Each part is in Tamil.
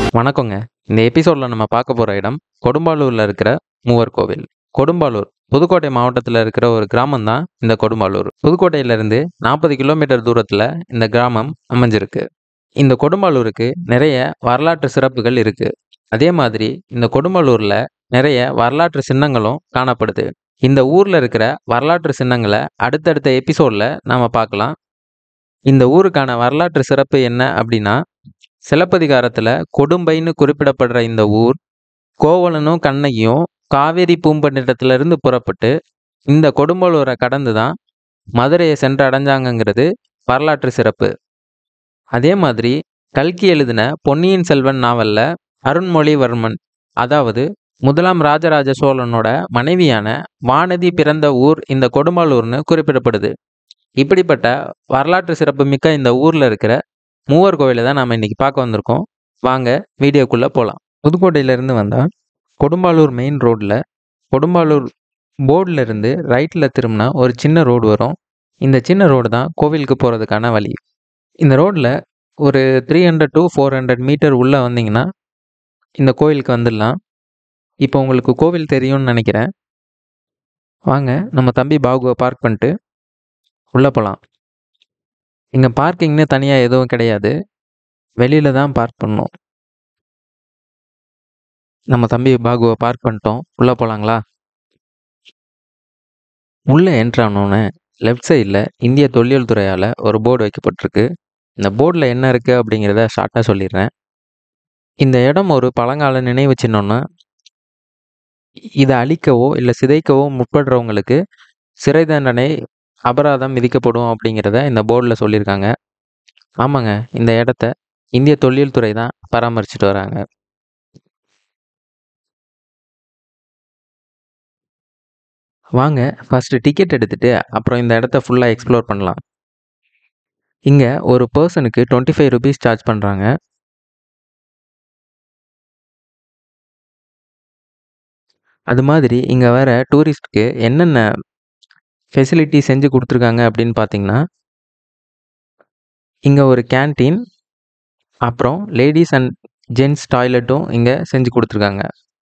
வணக்கங்க இந்த எபிசோடில் நம்ம பார்க்க போகிற இடம் கொடும்பாலூரில் இருக்கிற மூவர் கோவில் கொடும்பாலூர் புதுக்கோட்டை மாவட்டத்தில் இருக்கிற ஒரு கிராமம் தான் இந்த கொடும்பாலூர் புதுக்கோட்டையிலேருந்து நாற்பது கிலோமீட்டர் தூரத்தில் இந்த கிராமம் அமைஞ்சிருக்கு இந்த கொடும்பாலூருக்கு நிறைய வரலாற்று சிறப்புகள் இருக்குது அதே மாதிரி இந்த கொடும்பாலூரில் நிறைய வரலாற்று சின்னங்களும் காணப்படுது இந்த ஊரில் இருக்கிற வரலாற்று சின்னங்களை அடுத்தடுத்த எபிசோடில் நாம் பார்க்கலாம் இந்த ஊருக்கான வரலாற்று சிறப்பு என்ன அப்படின்னா சிலப்பதிகாரத்தில் கொடும்பைன்னு குறிப்பிடப்படுற இந்த ஊர் கோவலனும் கண்ணகியும் காவேரி பூம்பட்டினத்திலிருந்து புறப்பட்டு இந்த கொடும்பலூரை கடந்து தான் மதுரையை சென்று அடைஞ்சாங்கங்கிறது வரலாற்று சிறப்பு அதே மாதிரி கல்கி எழுதின பொன்னியின் செல்வன் நாவலில் அருண்மொழிவர்மன் அதாவது முதலாம் ராஜராஜ சோழனோட மனைவியான வானதி பிறந்த ஊர் இந்த கொடும்பாலூர்னு குறிப்பிடப்படுது இப்படிப்பட்ட வரலாற்று சிறப்பு மிக்க இந்த ஊரில் இருக்கிற மூவர் கோவிலை தான் நாம் இன்றைக்கி பார்க்க வந்திருக்கோம் வாங்க வீடியோக்குள்ளே போகலாம் புதுக்கோட்டையிலேருந்து வந்தால் கொடும்பாலூர் மெயின் ரோட்டில் கொடும்பாலூர் போர்டில் இருந்து ரைட்டில் திரும்பினா ஒரு சின்ன ரோடு வரும் இந்த சின்ன ரோடு தான் கோவிலுக்கு போகிறதுக்கான வழி இந்த ரோட்டில் ஒரு three hundred to four hundred metre உள்ளே வந்தீங்கன்னா இந்த கோவிலுக்கு வந்துடலாம் இப்போ உங்களுக்கு கோவில் தெரியும்னு நினைக்கிறேன் வாங்க நம்ம தம்பி பாகுவை பார்க் பண்ணிட்டு உள்ளே போகலாம் இங்கே பார்க்கிங்னு தனியாக எதுவும் கிடையாது வெளியில் தான் பார்க் பண்ணணும் நம்ம தம்பி பாகுவை பார்க் பண்ணிட்டோம் உள்ளே போகலாங்களா உள்ளே என்ட்ரானோன்னு லெஃப்ட் சைடில் இந்திய தொல்லியல் துறையால் ஒரு போர்டு வைக்கப்பட்டிருக்கு இந்த போர்டில் என்ன இருக்குது அப்படிங்கிறத ஷார்ட்டாக சொல்லிடுறேன் இந்த இடம் ஒரு பழங்கால நினைவு சின்னம்னா இதை அழிக்கவோ இல்லை சிதைக்கவோ முற்படுறவங்களுக்கு சிறை தண்டனை அபராதம் விதிக்கப்படும் அப்படிங்கிறத இந்த போர்டில் சொல்லியிருக்காங்க ஆமாங்க இந்த இடத்த இந்திய தொல்லியல் துறை தான் பராமரிச்சுட்டு வராங்க வாங்க ஃபஸ்ட்டு டிக்கெட் எடுத்துகிட்டு அப்புறம் இந்த இடத்த ஃபுல்லாக எக்ஸ்ப்ளோர் பண்ணலாம் இங்கே ஒரு பர்சனுக்கு டுவெண்ட்டி ஃபைவ் ருபீஸ் சார்ஜ் பண்ணுறாங்க அது மாதிரி இங்கே வர டூரிஸ்ட்க்கு என்னென்ன ஃபெசிலிட்டி செஞ்சு கொடுத்துருக்காங்க அப்படின்னு பார்த்தீங்கன்னா இங்கே ஒரு கேன்டீன் அப்புறம் லேடிஸ் அண்ட் ஜென்ட்ஸ் டாய்லெட்டும் இங்கே செஞ்சு கொடுத்துருக்காங்க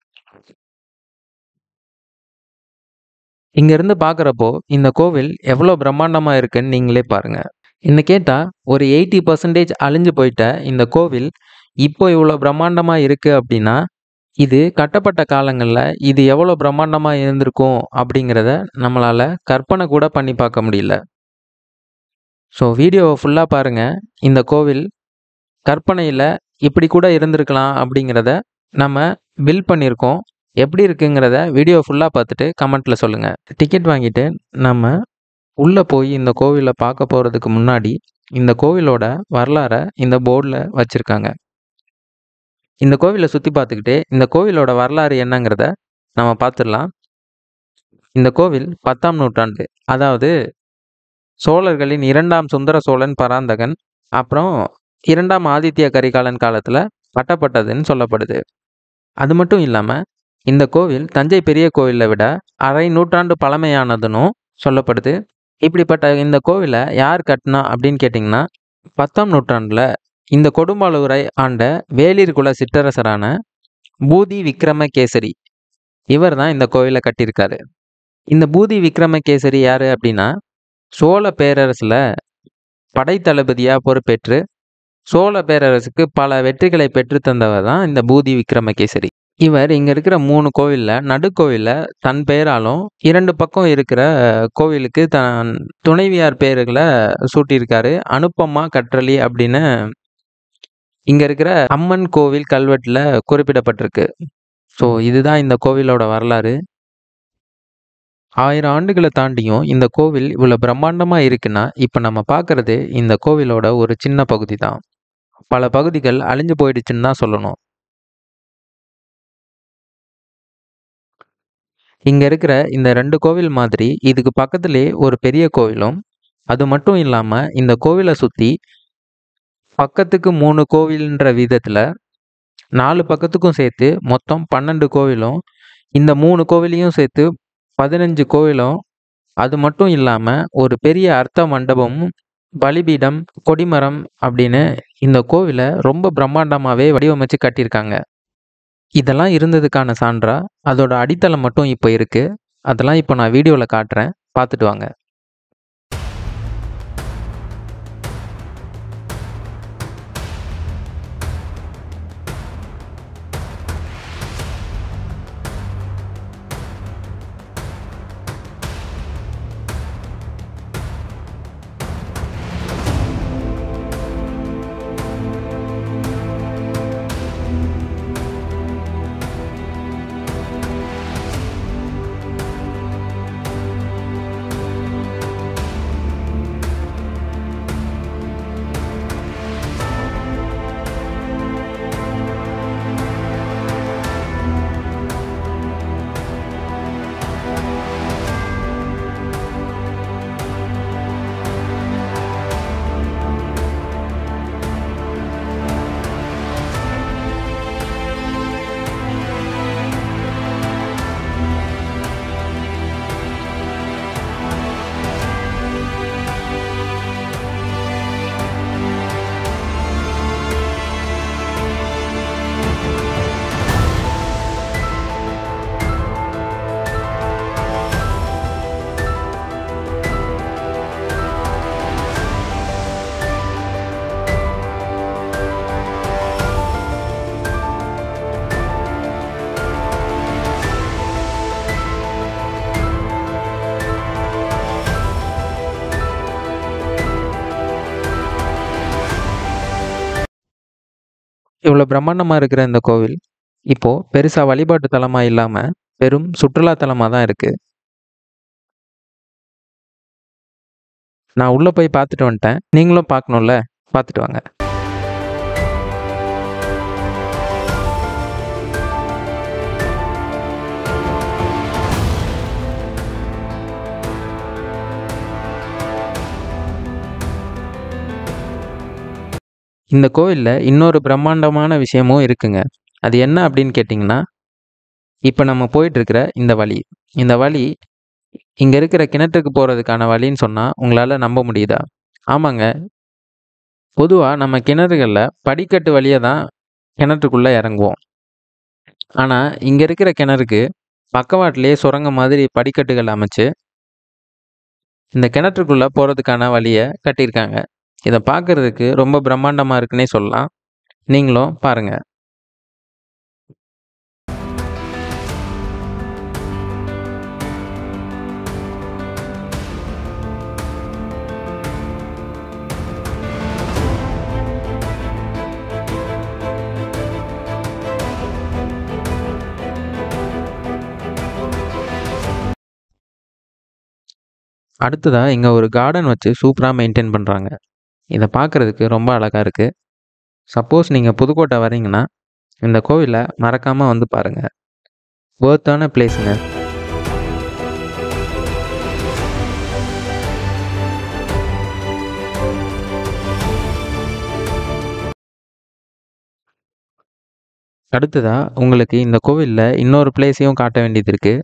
இங்கேருந்து பார்க்குறப்போ இந்த கோவில் எவ்வளோ பிரம்மாண்டமாக இருக்குன்னு நீங்களே பாருங்கள் என்ன கேட்டால் ஒரு எயிட்டி பர்சன்டேஜ் அழிஞ்சு போயிட்ட இந்த கோவில் இப்போ இவ்வளோ பிரம்மாண்டமாக இருக்குது அப்படின்னா இது கட்டப்பட்ட காலங்களில் இது எவ்வளோ பிரம்மாண்டமாக இருந்திருக்கும் அப்படிங்கிறத நம்மளால் கற்பனை கூட பண்ணி பார்க்க முடியல ஸோ வீடியோவை ஃபுல்லாக பாருங்கள் இந்த கோவில் கற்பனையில் இப்படி கூட இருந்திருக்கலாம் அப்படிங்கிறத நம்ம பில் பண்ணியிருக்கோம் எப்படி இருக்குங்கிறத வீடியோ ஃபுல்லாக பார்த்துட்டு கமெண்ட்டில் சொல்லுங்கள் டிக்கெட் வாங்கிட்டு நம்ம உள்ளே போய் இந்த கோவிலை பார்க்க போகிறதுக்கு முன்னாடி இந்த கோவிலோட வரலாறை இந்த போர்டில் வச்சுருக்காங்க இந்த கோவிலை சுற்றி பார்த்துக்கிட்டே இந்த கோவிலோட வரலாறு என்னங்கிறத நம்ம பார்த்துடலாம் இந்த கோவில் பத்தாம் நூற்றாண்டு அதாவது சோழர்களின் இரண்டாம் சுந்தர சோழன் பராந்தகன் அப்புறம் இரண்டாம் ஆதித்ய கரிகாலன் காலத்தில் கட்டப்பட்டதுன்னு சொல்லப்படுது அது மட்டும் இல்லாமல் இந்த கோவில் தஞ்சை பெரிய கோவிலை விட அரை நூற்றாண்டு பழமையானதுன்னும் சொல்லப்படுது இப்படிப்பட்ட இந்த கோவிலை யார் கட்டினா அப்படின்னு கேட்டிங்கன்னா பத்தாம் நூற்றாண்டில் இந்த கொடும்பாலூரை ஆண்ட வேளிர் குல சிற்றரசரான பூதி விக்ரமகேசரி இவர் தான் இந்த கோவிலை கட்டியிருக்காரு இந்த பூதி விக்ரமகேசரி யார் அப்படின்னா சோழ பேரரசில் படைத்தளபதியாக பொறுப்பேற்று சோழ பேரரசுக்கு பல வெற்றிகளை பெற்று தந்தவர் தான் இந்த பூதி விக்ரமகேசரி இவர் இங்கே இருக்கிற மூணு கோவிலில் நடுக்கோவிலில் தன் பெயராலும் இரண்டு பக்கம் இருக்கிற கோவிலுக்கு தன் துணைவியார் பேர்களை சூட்டியிருக்காரு அனுப்பம்மா கற்றளி அப்படின்னு இங்கே இருக்கிற அம்மன் கோவில் கல்வெட்டில் குறிப்பிடப்பட்டிருக்கு ஸோ இதுதான் இந்த கோவிலோட வரலாறு ஆயிரம் ஆண்டுகளை தாண்டியும் இந்த கோவில் இவ்வளோ பிரம்மாண்டமாக இருக்குன்னா இப்போ நம்ம பார்க்குறது இந்த கோவிலோட ஒரு சின்ன பகுதி தான் பல பகுதிகள் அழிஞ்சு போயிடுச்சுன்னு தான் சொல்லணும் இங்கே இருக்கிற இந்த ரெண்டு கோவில் மாதிரி இதுக்கு பக்கத்துலேயே ஒரு பெரிய கோவிலும் அது மட்டும் இல்லாமல் இந்த கோவிலை சுற்றி பக்கத்துக்கு மூணு கோவில்ன்ற விதத்தில் நாலு பக்கத்துக்கும் சேர்த்து மொத்தம் பன்னெண்டு கோவிலும் இந்த மூணு கோவிலையும் சேர்த்து பதினஞ்சு கோவிலும் அது மட்டும் இல்லாமல் ஒரு பெரிய அர்த்த மண்டபமும் பலிபீடம் கொடிமரம் அப்படின்னு இந்த கோவிலை ரொம்ப பிரம்மாண்டமாகவே வடிவமைச்சு கட்டியிருக்காங்க இதெல்லாம் இருந்ததுக்கான சான்றா அதோட அடித்தளம் மட்டும் இப்போ இருக்குது அதெல்லாம் இப்போ நான் வீடியோவில் காட்டுறேன் பார்த்துட்டு வாங்க இவ்வளோ பிரம்மாண்டமாக இருக்கிற இந்த கோவில் இப்போது பெருசாக வழிபாட்டு தலமாக இல்லாமல் வெறும் சுற்றுலா தலமாக தான் இருக்குது நான் உள்ளே போய் பார்த்துட்டு வந்துட்டேன் நீங்களும் பார்க்கணும்ல பார்த்துட்டு வாங்க இந்த கோவிலில் இன்னொரு பிரம்மாண்டமான விஷயமும் இருக்குங்க அது என்ன அப்படின்னு கேட்டிங்கன்னா இப்போ நம்ம போயிட்டுருக்கிற இந்த வழி இந்த வழி இங்கே இருக்கிற கிணற்றுக்கு போகிறதுக்கான வழின்னு சொன்னால் உங்களால் நம்ப முடியுதா ஆமாங்க பொதுவாக நம்ம கிணறுகளில் படிக்கட்டு வழியாக தான் கிணற்றுக்குள்ளே இறங்குவோம் ஆனால் இங்கே இருக்கிற கிணறுக்கு பக்கவாட்டிலே சுரங்க மாதிரி படிக்கட்டுகள் அமைச்சு இந்த கிணற்றுக்குள்ளே போகிறதுக்கான வழியை கட்டியிருக்காங்க இதை பார்க்கறதுக்கு ரொம்ப பிரம்மாண்டமாக இருக்குன்னே சொல்லலாம் நீங்களும் பாருங்கள் அடுத்ததாக இங்கே ஒரு கார்டன் வச்சு சூப்பராக மெயின்டைன் பண்ணுறாங்க இதை பார்க்குறதுக்கு ரொம்ப அழகாக இருக்குது சப்போஸ் நீங்கள் புதுக்கோட்டை வரீங்கன்னா இந்த கோவிலை மறக்காமல் வந்து பாருங்கள் வேர்த்தான பிளேஸுங்க அடுத்ததாக உங்களுக்கு இந்த கோவிலில் இன்னொரு பிளேஸையும் காட்ட வேண்டியது இருக்குது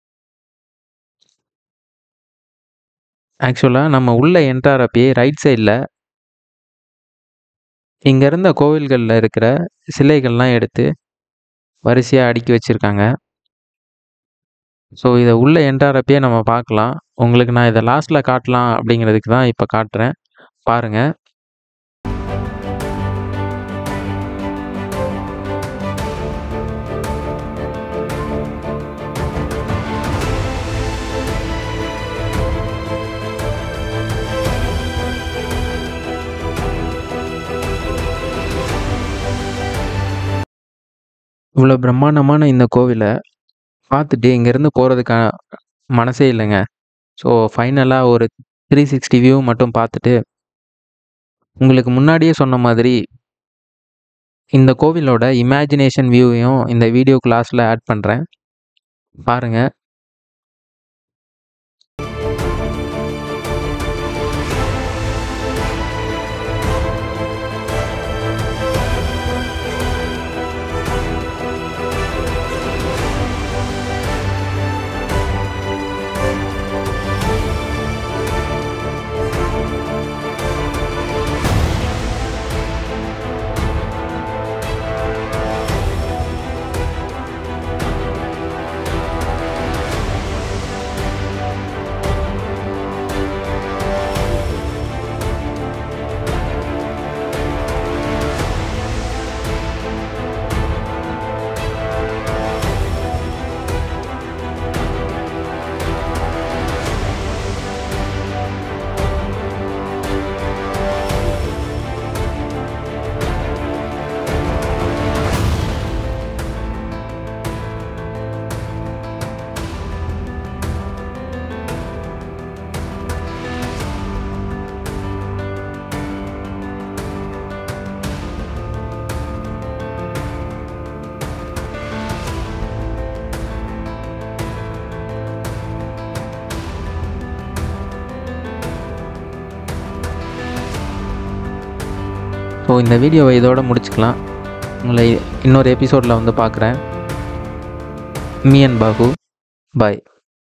ஆக்சுவலாக நம்ம உள்ளே என்ட்ராரப்பயே ரைட் சைடில் இங்கே இருந்த கோவில்களில் இருக்கிற சிலைகள்லாம் எடுத்து வரிசையாக அடுக்கி வச்சுருக்காங்க ஸோ இதை உள்ளே என்ட்ராரப்பயே நம்ம பார்க்கலாம் உங்களுக்கு நான் இதை லாஸ்ட்டில் காட்டலாம் அப்படிங்கிறதுக்கு தான் இப்போ காட்டுறேன் பாருங்கள் இவ்வளோ பிரம்மாண்டமான இந்த கோவிலை பார்த்துட்டு இங்கேருந்து போகிறதுக்கான மனசே இல்லைங்க ஸோ ஃபைனலாக ஒரு த்ரீ சிக்ஸ்டி வியூ மட்டும் பார்த்துட்டு உங்களுக்கு முன்னாடியே சொன்ன மாதிரி இந்த கோவிலோட இமேஜினேஷன் வியூவையும் இந்த வீடியோ கிளாஸில் ஆட் பண்ணுறேன் பாருங்கள் ஸோ இந்த வீடியோவை இதோட முடிச்சுக்கலாம் உங்களை இன்னொரு எபிசோடில் வந்து பார்க்குறேன் மீ அண்ட் பாகு பாய்